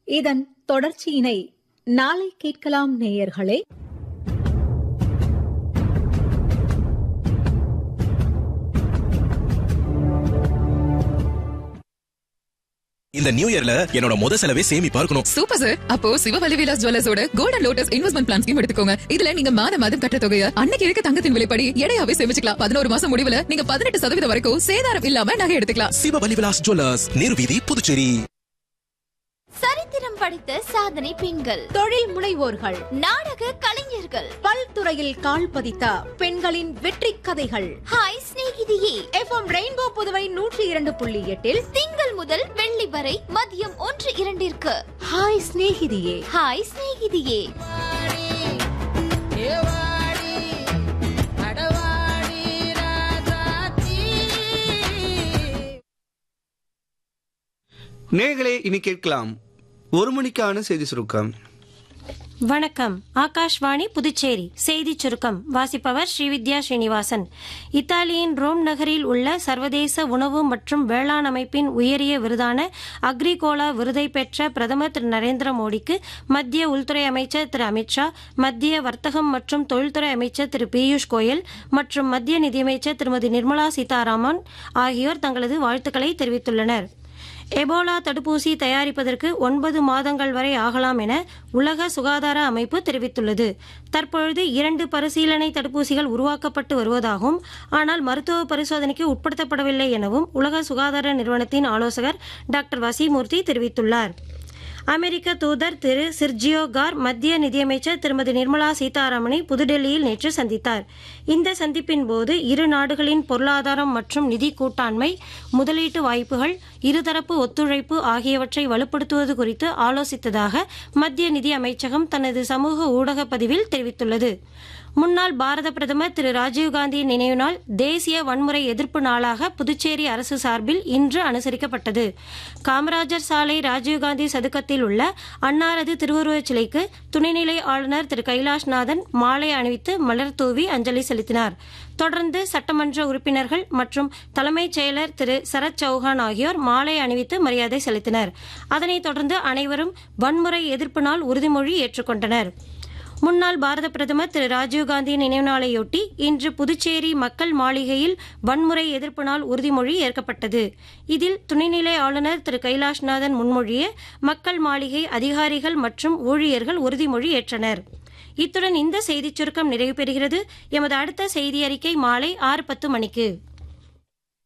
இதன் தொடர்ச்சியினை நாளை கேட்கலாம் நேயர்களே இந்த நியூ இயர்ல என்னோட முத செலவே சேமிப்பா இருக்கணும் சூப்பர் சார் அப்போ சிவவலி விலாஸ் ஜுவல்லர்ஸோட golden lotus investment plan scheme எடுத்துக்கோங்க இதுல நீங்க மாத மாதம் கட்ட தொகையை அன்னைக்கு இருக்க தங்கத்தின் விலைப்படி எடையாவே சேமிச்சுக்கலாம் பதினோரு மாசம் முடிவுல நீங்க பதினெட்டு சதவீதம் வரைக்கும் சேதாரம் இல்லாம நகை எடுத்துக்கலாம் சிவபலி விலாஸ் ஜுவல்லர்ஸ் நேருவீதி புதுச்சேரி சரித்திரம் படைத்த சாதனை பெண்கள் தொழில் முனைவோர்கள் நாடக கலைஞர்கள் பல்துறையில் கால் பதித்த பெண்களின் வெற்றி கதைகள் ஹாய் சிநேகிதியே எஃப்எம் ரெயின்போ புதுவை நூற்றி இரண்டு புள்ளி எட்டில் திங்கள் முதல் வெள்ளி வரை மதியம் ஒன்று இரண்டிற்கு ஹாய் சிநேகிதியே ஹாய் சிநேகிதியே நேர்களே இனி கேட்கலாம் ஒரு மணிக்கான செய்தி சுருக்கம் வணக்கம் ஆகாஷ்வாணி புதுச்சேரி செய்தி சுருக்கம் வாசிப்பவர் ஸ்ரீவித்யா ஸ்ரீனிவாசன் இத்தாலியின் ரோம் நகரில் உள்ள சர்வதேச உணவு மற்றும் வேளாண் அமைப்பின் உயரிய விருதான அக்ரிகோலா விருதை பெற்ற பிரதமர் திரு நரேந்திர மோடிக்கு மத்திய உள்துறை அமைச்சர் திரு அமித்ஷா மத்திய வர்த்தகம் மற்றும் தொழில்துறை அமைச்சர் திரு பியூஷ் கோயல் மற்றும் மத்திய நிதியமைச்சர் திருமதி நிர்மலா சீதாராமன் ஆகியோர் தங்களது வாழ்த்துக்களை தெரிவித்துள்ளனர் எபோலா தடுப்பூசி தயாரிப்பதற்கு ஒன்பது மாதங்கள் வரை ஆகலாம் என உலக சுகாதார அமைப்பு தெரிவித்துள்ளது தற்பொழுது இரண்டு பரிசீலனை தடுப்பூசிகள் உருவாக்கப்பட்டு வருவதாகவும் ஆனால் மருத்துவ பரிசோதனைக்கு உட்படுத்தப்படவில்லை எனவும் உலக சுகாதார நிறுவனத்தின் ஆலோசகர் டாக்டர் வசிமூர்த்தி தெரிவித்துள்ளார் அமெரிக்க தூதர் திரு சிர்ஜியோ கார் மத்திய நிதியமைச்சர் திருமதி நிர்மலா சீதாராமனை புதுடெல்லியில் நேற்று சந்தித்தார் இந்த சந்திப்பின் போது இரு நாடுகளின் பொருளாதாரம் மற்றும் நிதி கூட்டாண்மை முதலீட்டு வாய்ப்புகள் இருதரப்பு ஒத்துழைப்பு ஆகியவற்றை வலுப்படுத்துவது குறித்து ஆலோசித்ததாக மத்திய நிதி அமைச்சகம் தனது சமூக ஊடக பதிவில் தெரிவித்துள்ளது முன்னாள் பாரத பிரதமர் திரு ராஜீவ்காந்தியின் நினைவு நாள் தேசிய வன்முறை எதிர்ப்பு நாளாக புதுச்சேரி அரசு சார்பில் இன்று அனுசரிக்கப்பட்டது காமராஜர் சாலை ராஜீவ்காந்தி சதுக்கத்தில் உள்ள அன்னாரது திருவுருவச் சிலைக்கு துணைநிலை ஆளுநர் திரு கைலாஷ்நாதன் மாலை அணிவித்து மலர் தூவி அஞ்சலி செலுத்தினார் தொடர்ந்து சட்டமன்ற உறுப்பினர்கள் மற்றும் தலைமைச் செயலர் திரு சரத் சௌஹான் ஆகியோர் மாலை அணிவித்து மரியாதை செலுத்தினர் அதனைத் தொடர்ந்து அனைவரும் வன்முறை எதிர்ப்பு நாள் உறுதிமொழி ஏற்றுக்கொண்டனர் முன்னாள் பாரத பிரதமர் திரு ராஜீவ்காந்தியின் நினைவு நாளையொட்டி இன்று புதுச்சேரி மக்கள் மாளிகையில் வன்முறை எதிர்ப்பு நாள் உறுதிமொழி ஏற்கப்பட்டது இதில் துணைநிலை ஆளுநர் திரு கைலாஷ்நாதன் முன்மொழிய மக்கள் மாளிகை அதிகாரிகள் மற்றும் ஊழியர்கள் உறுதிமொழி ஏற்றனர் இத்துடன் இந்த செய்திச் சுருக்கம் நிறைவு பெறுகிறது எமது அடுத்த செய்தி அறிக்கை மாலை ஆறு பத்து மணிக்கு